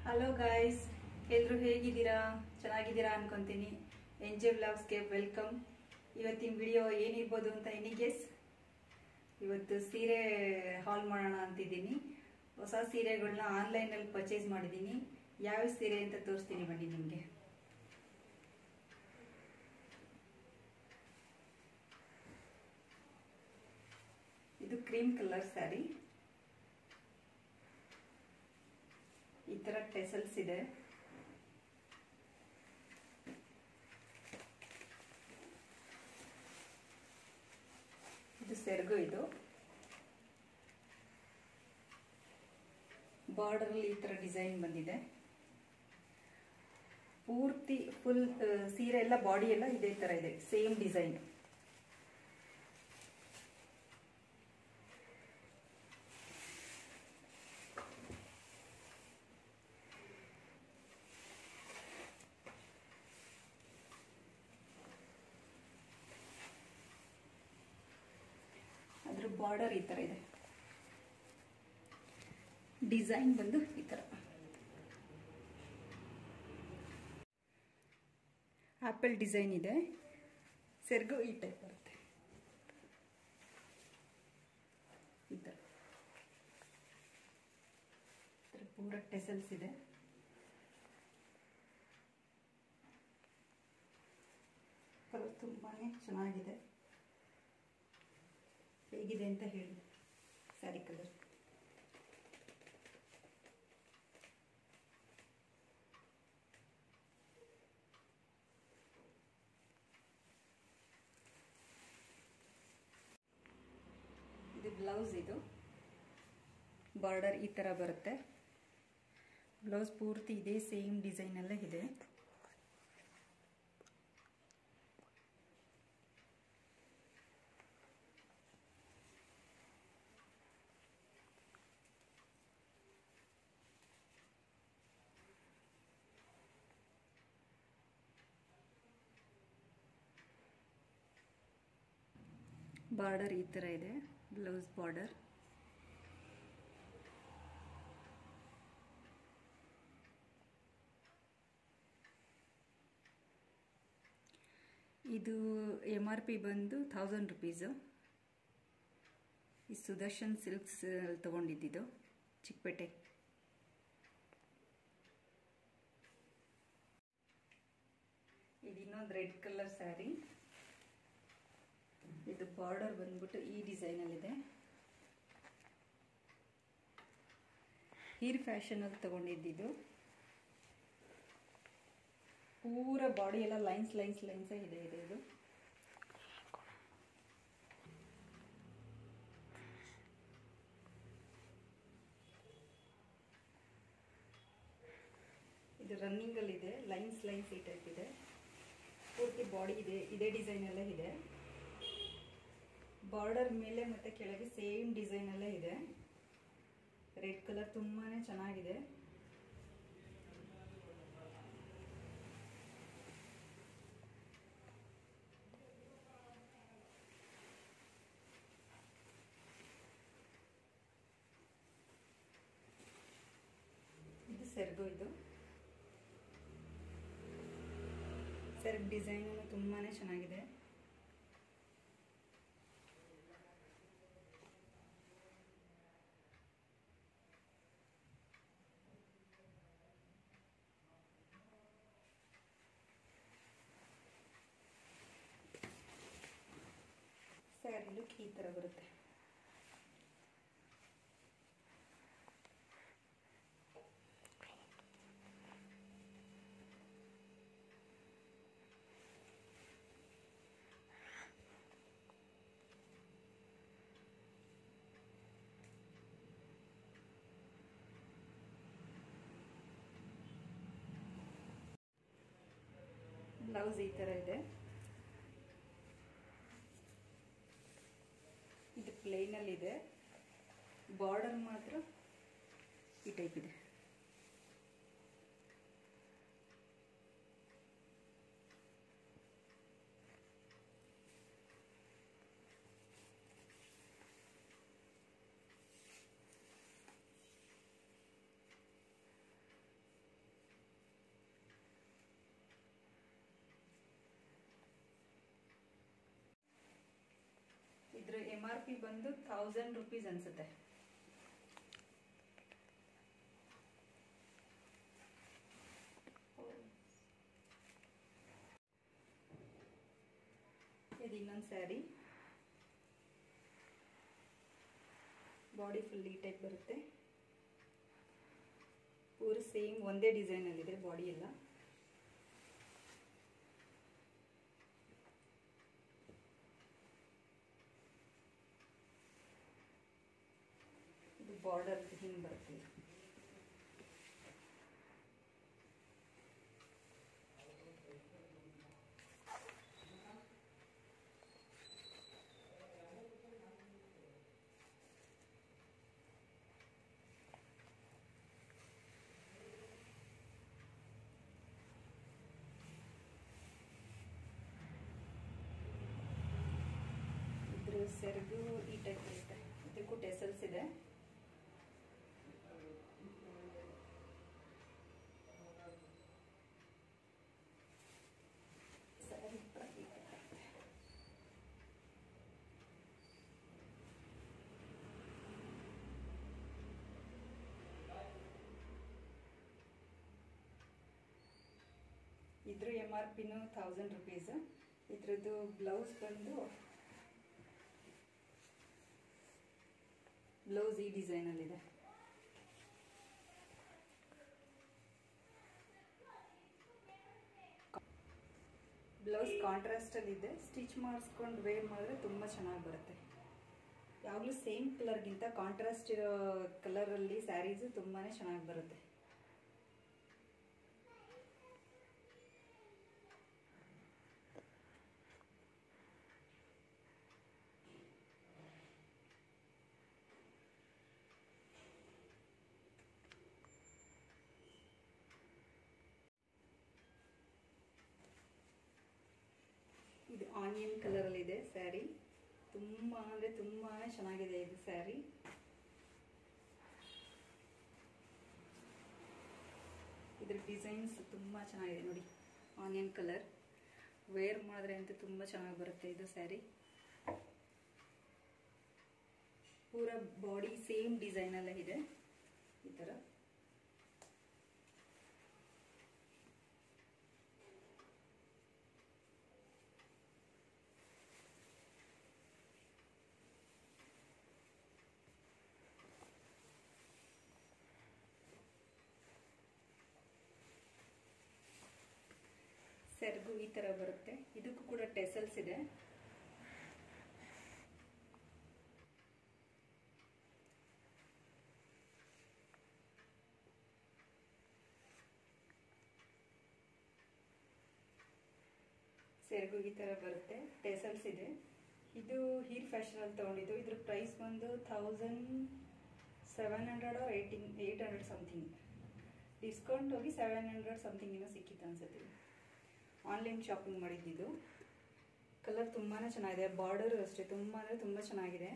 Hello guys ಎಲ್ಲರೂ ಹೇಗಿದ್ದೀರಾ ಚೆನ್ನಾಗಿದ್ದೀರಾ ಅನ್ಕೊಂತೀನಿ ಎನ್ ಜೆ ವ್ಲಾಗ್ಸ್ಗೆ ವೆಲ್ಕಮ್ ಇವತ್ತಿನ ವಿಡಿಯೋ ಏನಿರ್ಬೋದು ಅಂತ ಎನಿ ಗೆಸ್ ಇವತ್ತು ಸೀರೆ ಹಾಲ್ ಮಾಡೋಣ ಅಂತಿದ್ದೀನಿ ಹೊಸ ಸೀರೆಗಳನ್ನ ಆನ್ಲೈನಲ್ಲಿ ಪರ್ಚೇಸ್ ಮಾಡಿದ್ದೀನಿ ಯಾವ ಸೀರೆ ಅಂತ ತೋರಿಸ್ತೀನಿ ಬನ್ನಿ ನಿಮಗೆ ಇದು ಕ್ರೀಮ್ ಕಲರ್ ಸ್ಯಾರಿ ಈ ತರ ಟೆಸಲ್ಸ್ ಇದೆ ಇದು ಸೆರಗು ಇದು ಬಾರ್ಡರ್ ಈ ತರ ಡಿಸೈನ್ ಬಂದಿದೆ ಪೂರ್ತಿ ಫುಲ್ ಸೀರೆ ಎಲ್ಲ ಬಾಡಿ ಎಲ್ಲ ಇದೇ ತರ ಇದೆ ಸೇಮ್ ಡಿಸೈನ್ ಅದ್ರ ಬಾರ್ಡರ್ ಈ ತರ ಇದೆ ಡಿಸೈನ್ ಬಂದು ಈ ತರ ಆಪಲ್ ಡಿಸೈನ್ ಇದೆ ಸೆರ್ಗು ಈ ಟೈಪ್ ಬರುತ್ತೆ ಈ ತರ ಪೂರ ಟೆಸಲ್ಸ್ ಇದೆ ಕಲರ್ ತುಂಬಾನೇ ಚೆನ್ನಾಗಿದೆ ಹೇಗಿದೆ ಅಂತ ಹೇಳಿ ಸ್ಯಾರಿ ಕಲರ್ ಇದು ಬ್ಲೌಸ್ ಇದು ಬಾರ್ಡರ್ ಈ ತರ ಬರುತ್ತೆ ಬ್ಲೌಸ್ ಪೂರ್ತಿ ಇದೆ ಸೇಮ್ ಡಿಸೈನ್ ಎಲ್ಲ ಇದೆ ಬಾರ್ಡರ್ ಈ ಥರ ಇದೆ ಬ್ಲೌಸ್ ಬಾರ್ಡರ್ ಇದು ಎಮ್ ಆರ್ ಪಿ ಬಂದು ಥೌಸಂಡ್ ರುಪೀಸು ಈ ಸುದರ್ಶನ್ ಸಿಲ್ಕ್ಸ್ ತಗೊಂಡಿದ್ದಿದ್ದು ಚಿಕ್ಕಪೇಟೆ ಇದು ಇನ್ನೊಂದು ರೆಡ್ ಕಲರ್ ಸ್ಯಾರಿ ಇದು ಬಾರ್ಡರ್ ಬಂದ್ಬಿಟ್ಟು ಈ ಡಿಸೈನಲ್ಲಿದೆ ಹೀರ್ ಫ್ಯಾಷನಲ್ಲಿ ತಗೊಂಡಿದ್ದಿದ್ದು ಪೂರ ಬಾಡಿ ಎಲ್ಲ ಲೈನ್ಸ್ ಲೈನ್ಸ್ ಲೈನ್ಸ್ ಇದೆ ಇದೆ ಇದು ಇದು ರನ್ನಿಂಗ್ ಅಲ್ಲಿ ಇದೆ ಲೈನ್ಸ್ ಲೈನ್ಸ್ ಈ ಟೈಪ್ ಇದೆ ಪೂರ್ತಿ ಬಾಡಿ ಇದೆ ಇದೇ ಡಿಸೈನ್ ಎಲ್ಲ ಇದೆ ಬಾರ್ಡರ್ ಮೇಲೆ ಮತ್ತೆ ಕೆಳಗೆ ಸೇಮ್ ಡಿಸೈನ್ ಎಲ್ಲ ಇದೆ ರೆಡ್ ಕಲರ್ ತುಂಬಾನೇ ಚೆನ್ನಾಗಿದೆ ಇದು ಸೆರ್ಗು ಇದು ಸೆರ್ಗ್ ಡಿಸೈನ್ ತುಂಬಾನೇ ಚೆನ್ನಾಗಿದೆ ಸ್ಯಾರಿ ಲುಕ್ ಈ ಥರ ಬರುತ್ತೆ ಬ್ಲೌಸ್ ಈ ಥರ ಇದೆ ಇದು ಪ್ಲೇನಲ್ಲಿ ಇದೆ ಬಾರ್ಡರ್ ಮಾತ್ರ ಈ ಟೈಪ್ ಇದೆ ಇದ್ರ ಎಮ್ ಆರ್ ಪಿ ಬಂದು ಥೌಸಂಡ್ ರುಪೀಸ್ ಅನ್ಸುತ್ತೆ ಇದು ಇನ್ನೊಂದು ಸ್ಯಾರಿ ಬಾಡಿ ಫುಲ್ ಈ ಟೈಪ್ ಬರುತ್ತೆ ಪೂರ ಸೇಮ್ ಒಂದೇ ಡಿಸೈನಲ್ಲಿದೆ ಬಾಡಿ ಎಲ್ಲ ಇದು ಬಾರ್ಡರ್ ಹಿಂಗೆ ಬರುತ್ತೆ ಇದ್ರ ಸೆರಗು ಈ ಟೈಪ್ ಇರುತ್ತೆ ಇದಕ್ಕೂ ಟೆಸಲ್ಸ್ ಇದೆ ಸ್ಯಾರಿ ಕೂಡ ಈ type ಬರುತ್ತೆ. ಇದ್ರ ಎಮ್ ಆರ್ ಪಿನು ಥೌಸಂಡ್ ರುಪೀಸ್ ಇದ್ರದ್ದು ಬ್ಲೌಸ್ ಬಂದು ಬ್ಲೌಸ್ ಈ ಡಿಸೈನಲ್ಲಿದೆ ಬ್ಲೌಸ್ ಕಾಂಟ್ರಾಸ್ಟಲ್ಲಿದೆ ಸ್ಟಿಚ್ ಮಾಡಿಸ್ಕೊಂಡು ವೇರ್ ಮಾಡಿದ್ರೆ ತುಂಬ ಚೆನ್ನಾಗಿ ಬರುತ್ತೆ ಯಾವಾಗಲೂ ಸೇಮ್ ಕಲರ್ಗಿಂತ ಕಾಂಟ್ರಾಸ್ಟ್ ಇರೋ ಕಲರಲ್ಲಿ ಸ್ಯಾರೀಸು ತುಂಬಾ ಚೆನ್ನಾಗಿ ಬರುತ್ತೆ ಇದು ಆನಿಯನ್ ಕಲರಲ್ಲಿದೆ ಸ್ಯಾರಿ ತುಂಬ ಅಂದರೆ ತುಂಬಾ ಚೆನ್ನಾಗಿದೆ ಇದು ಸ್ಯಾರಿ ಇದ್ರ ಡಿಸೈನ್ಸ್ ತುಂಬ ಚೆನ್ನಾಗಿದೆ ನೋಡಿ ಆನಿಯನ್ ಕಲರ್ ವೇರ್ ಮಾಡಿದ್ರೆ ಅಂತೂ ತುಂಬ ಚೆನ್ನಾಗಿ ಬರುತ್ತೆ ಇದು ಸ್ಯಾರಿ ಪೂರ ಬಾಡಿ ಸೇಮ್ ಡಿಸೈನಲ್ಲೇ ಇದೆ ಈ ಥರ ಸೆರಗು ಈ ಥರ ಬರುತ್ತೆ ಇದಕ್ಕೂ ಕೂಡ ಟೆಸಲ್ಸ್ ಇದೆ ಸೆರಗು ಈ ಥರ ಬರುತ್ತೆ ಟೆಸಲ್ಸ್ ಇದೆ ಇದು ಹೀರ್ ಫ್ಯಾಷನಲ್ಲಿ ತೊಗೊಂಡಿದ್ದು ಇದ್ರ ಪ್ರೈಸ್ ಬಂದು thousand seven hundred eighteen eight hundred something discount ಹೋಗಿ ಸೆವೆನ್ ಹಂಡ್ರೆಡ್ ಸಮಥಿಂಗ್ ಏನೋ ಸಿಕ್ಕಿತ್ತು ಅನ್ಸುತ್ತೆ ಆನ್ಲೈನ್ ಶಾಪಿಂಗ್ ಮಾಡಿದ್ದಿದ್ದು ಕಲರ್ ತುಂಬಾ ಚೆನ್ನಾಗಿದೆ ಬಾರ್ಡರು ಅಷ್ಟೇ ತುಂಬ ಅಂದರೆ ತುಂಬ ಚೆನ್ನಾಗಿದೆ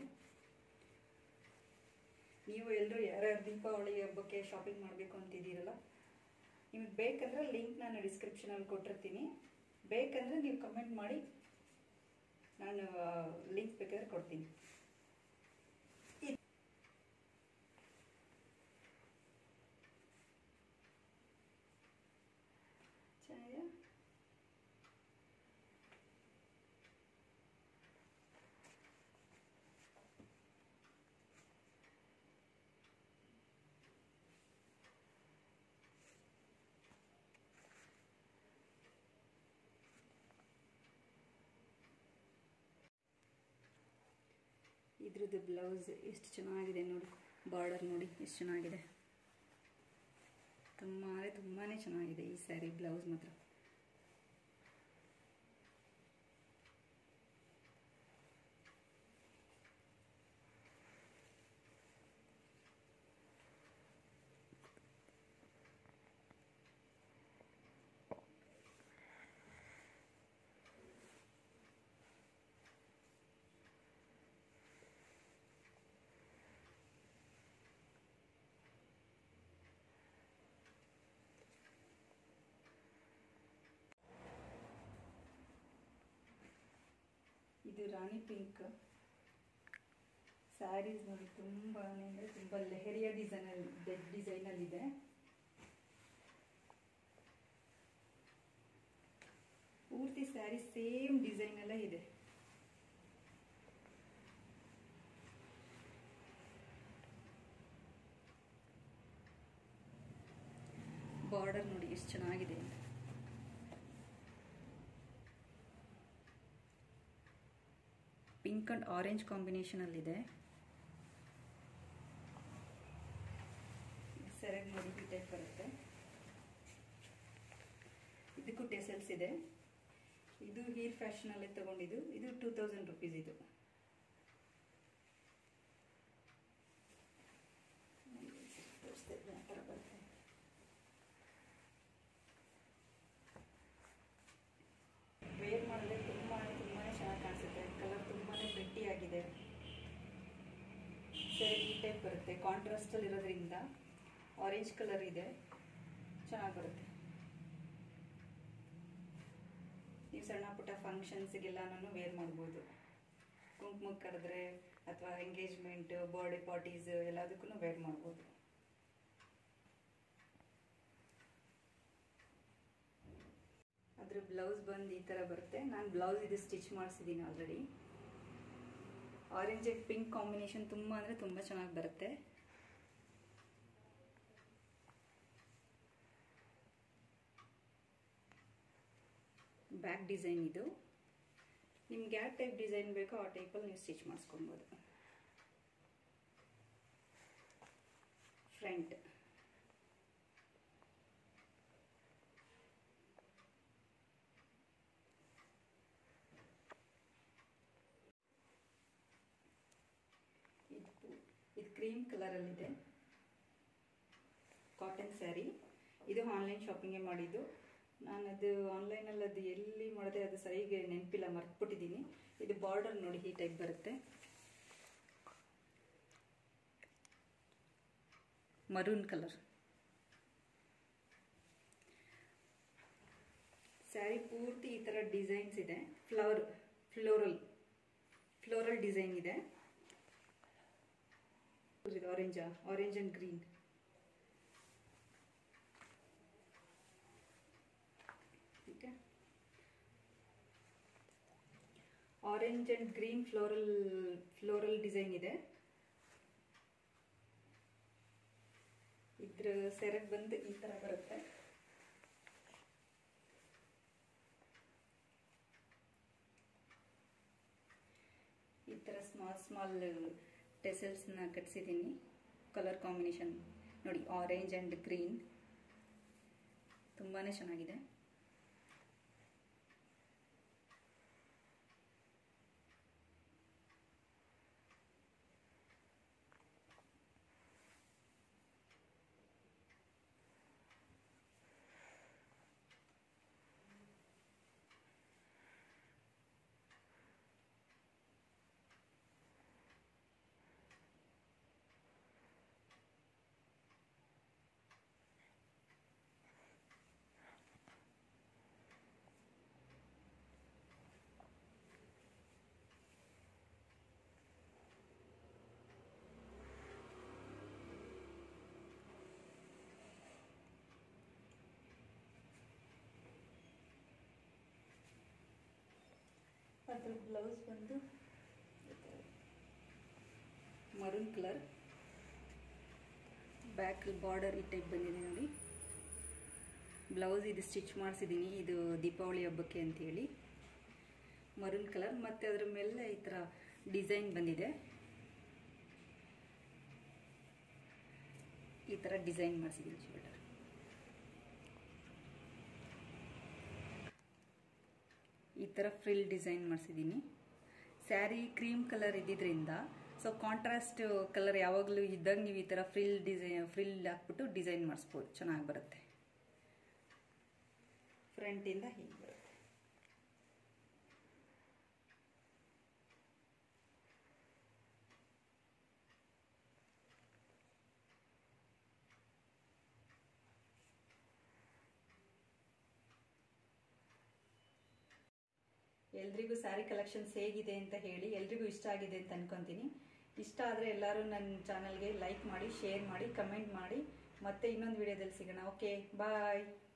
ನೀವು ಎಲ್ಲರೂ ಯಾರ್ಯಾರು ದೀಪಾವಳಿ ಹಬ್ಬಕ್ಕೆ ಶಾಪಿಂಗ್ ಮಾಡಬೇಕು ಅಂತಿದ್ದೀರಲ್ಲ ನಿಮಗೆ ಬೇಕಂದ್ರೆ ಲಿಂಕ್ ನಾನು ಡಿಸ್ಕ್ರಿಪ್ಷನಲ್ಲಿ ಕೊಟ್ಟಿರ್ತೀನಿ ಬೇಕಂದ್ರೆ ನೀವು ಕಮೆಂಟ್ ಮಾಡಿ ನಾನು ಲಿಂಕ್ ಬೇಕಾದ್ರೆ ಕೊಡ್ತೀನಿ ಚೆನ್ನಾಗಿದೆ ಇದ್ರದ್ದು ಬ್ಲೌಸ್ ಎಷ್ಟು ಚೆನ್ನಾಗಿದೆ ನೋಡಿ ಬಾರ್ಡರ್ ನೋಡಿ ಎಷ್ಟು ಚೆನ್ನಾಗಿದೆ ತುಂಬ ಅಂದರೆ ತುಂಬಾ ಚೆನ್ನಾಗಿದೆ ಈ ಸ್ಯಾರಿ ಬ್ಲೌಸ್ ಮಾತ್ರ ಇದು ರಾಣಿ ಪಿಂಕ್ ಸ್ಯಾರೀಸ್ ನೋಡಿ ತುಂಬಾ ಅಂದರೆ ತುಂಬ ಲೆಹರಿಯ ಡಿಸೈನಲ್ಲಿ ಡಿಸೈನಲ್ಲಿದೆ ಪೂರ್ತಿ ಸ್ಯಾರಿ ಸೇಮ್ ಡಿಸೈನ್ ಎಲ್ಲ ಇದೆ ಬಾರ್ಡರ್ ನೋಡಿ ಎಷ್ಟು ಚೆನ್ನಾಗಿದೆ ಅಂತ ಪಿಂಕ್ ಅಂಡ್ ಆರೆಂಜ್ ಕಾಂಬಿನೇಷನಲ್ಲಿದೆ ಸೆರೆಗ್ ನೋಡಿ ಈ ಟೈಪ್ ಬರುತ್ತೆ ಇದಕ್ಕೂ ಟೆಸಲ್ಸ್ ಇದೆ ಇದು ಹೀರ್ ಫ್ಯಾಷನಲ್ಲೇ ತಗೊಂಡಿದ್ದು ಇದು ಟೂ ತೌಸಂಡ್ ರುಪೀಸ್ ಇದು ತೋರಿಸ್ತಾ ಇದ್ದೀನಿ ಆ ಥರ ಬರುತ್ತೆ ವೇರ್ ಮಾಡಿದ್ರೆ ತುಂಬಾ ತುಂಬಾ ಚೆನ್ನಾಗಿ ಕಾಣಿಸುತ್ತೆ ಕಲರ್ ತುಂಬಾ ಗಟ್ಟಿಯಾಗಿದೆ ಸರಿ ಈ ಟೈಪ್ ಬರುತ್ತೆ ಕಾಂಟ್ರಾಸ್ಟಲ್ಲಿ ಇರೋದ್ರಿಂದ ಆರೆಂಜ್ ಕಲರ್ ಇದೆ ಚೆನ್ನಾಗಿ ಬರುತ್ತೆ ನೀವು ಸಣ್ಣ ಪುಟ್ಟ ಫಂಕ್ಷನ್ಸ್ಗೆಲ್ಲನೂ ವೇರ್ ಮಾಡ್ಬೋದು ಕುಂಕುಮಕ್ಕೆ ಕರೆದ್ರೆ ಅಥವಾ ಎಂಗೇಜ್ಮೆಂಟ್ ಬರ್ಡೇ ಪಾರ್ಟೀಸ್ ಎಲ್ಲದಕ್ಕೂ ವೇರ್ ಮಾಡ್ಬೋದು ಅದ್ರ ಬ್ಲೌಸ್ ಬಂದು ಈ ಥರ ಬರುತ್ತೆ ನಾನು ಬ್ಲೌಸ್ ಇದು ಸ್ಟಿಚ್ ಮಾಡಿಸಿದ್ದೀನಿ already orange and pink combination ತುಂಬ ಅಂದರೆ ತುಂಬ ಚೆನ್ನಾಗಿ ಬರುತ್ತೆ ಬ್ಯಾಕ್ ಡಿಸೈನ್ ಇದು ನಿಮ್ಗೆ ಯಾವ ಟೈಪ್ ಡಿಸೈನ್ ಬೇಕೋ ಆ ಟೈಪಲ್ಲಿ ನೀವು ಸ್ಟಿಚ್ ಮಾಡಿಸ್ಕೊಬೋದು ಫ್ರಂಟ್ ಇದು ಇದು ಕ್ರೀಮ್ ಕಲರಲ್ಲಿದೆ ಕಾಟನ್ ಸ್ಯಾರಿ ಇದು ಆನ್ಲೈನ್ ಶಾಪಿಂಗೇ ಮಾಡಿದ್ದು ನಾನು ಅದು ಆನ್ಲೈನಲ್ಲಿ ಅದು ಎಲ್ಲಿ ಮಾಡಿದೆ ಅದು ಸರಿಗೆ ನೆನಪಿಲ್ಲ ಮರ್ತ್ಬಿಟ್ಟಿದ್ದೀನಿ ಇದು ಬಾರ್ಡರ್ ನೋಡಿ ಈ ಟೈಪ್ ಬರುತ್ತೆ ಮರೂನ್ ಕಲರ್ ಸ್ಯಾರಿ ಪೂರ್ತಿ ಈ ಥರ ಡಿಸೈನ್ಸ್ ಇದೆ ಫ್ಲವರ್ ಫ್ಲೋರಲ್ ಫ್ಲೋರಲ್ ಡಿಸೈನ್ ಇದೆ ಆರೆಂಜಾ orange and green okay orange and green floral floral design ಇದೆ ಇದ್ರ ಸೆರಗ್ ಬಂದು ಈ ತರ ಬರುತ್ತೆ ಈ ತರ ಸ್ಮಾಲ್ ಸ್ಮಾಲ್ ಟೆಸಲ್ಸ್ನ ಕಟ್ಸಿದ್ದೀನಿ ಕಲರ್ ಕಾಂಬಿನೇಷನ್ ನೋಡಿ ಆರೆಂಜ್ ಆ್ಯಂಡ್ ಗ್ರೀನ್ ತುಂಬಾ ಚೆನ್ನಾಗಿದೆ ಅದ್ರ ಬ್ಲೌಸ್ ಬಂದು ಮರೂನ್ ಕಲರ್ ಬ್ಯಾಕ್ ಬಾರ್ಡರ್ ಈ ಟೈಪ್ ಬಂದಿದೆ ನೋಡಿ ಬ್ಲೌಸ್ ಇದು ಸ್ಟಿಚ್ ಮಾಡಿಸಿದ್ದೀನಿ ಇದು ದೀಪಾವಳಿ ಹಬ್ಬಕ್ಕೆ ಅಂತೇಳಿ ಮರೂನ್ ಕಲರ್ ಮತ್ತು ಅದ್ರ ಮೇಲೆ ಈ ಥರ ಡಿಸೈನ್ ಬಂದಿದೆ ಈ ಥರ ಡಿಸೈನ್ ಮಾಡಿಸಿದ್ದೀನಿ ಶೋಲ್ಡರ್ ಈ ಥರ ಫ್ರಿಲ್ ಡಿಸೈನ್ ಮಾಡಿಸಿದ್ದೀನಿ ಸ್ಯಾರಿ ಕ್ರೀಮ್ ಕಲರ್ ಇದ್ದಿದ್ದರಿಂದ ಸೊ ಕಾಂಟ್ರಾಸ್ಟ್ ಕಲರ್ ಯಾವಾಗಲೂ ಇದ್ದಾಗ ನೀವು ಈ ಥರ ಫ್ರಿಲ್ ಡಿಸೈನ್ ಫ್ರಿಲ್ ಹಾಕ್ಬಿಟ್ಟು ಡಿಸೈನ್ ಮಾಡಿಸ್ಬೋದು ಚೆನ್ನಾಗಿ ಬರುತ್ತೆ ಫ್ರಂಟಿಂದ ಹೀಗೆ ಬರುತ್ತೆ ಎಲ್ರಿಗೂ ಸ್ಯಾರಿ ಕಲೆಕ್ಷನ್ಸ್ ಹೇಗಿದೆ ಅಂತ ಹೇಳಿ ಎಲ್ರಿಗೂ ಇಷ್ಟ ಆಗಿದೆ ಅಂತ ಅನ್ಕೊಂತೀನಿ ಇಷ್ಟ ಆದರೆ ಎಲ್ಲರೂ ನನ್ನ ಚಾನಲ್ಗೆ ಲೈಕ್ ಮಾಡಿ ಶೇರ್ ಮಾಡಿ ಕಮೆಂಟ್ ಮಾಡಿ ಮತ್ತೆ ಇನ್ನೊಂದು ವಿಡಿಯೋದಲ್ಲಿ ಸಿಗೋಣ ಓಕೆ ಬಾಯ್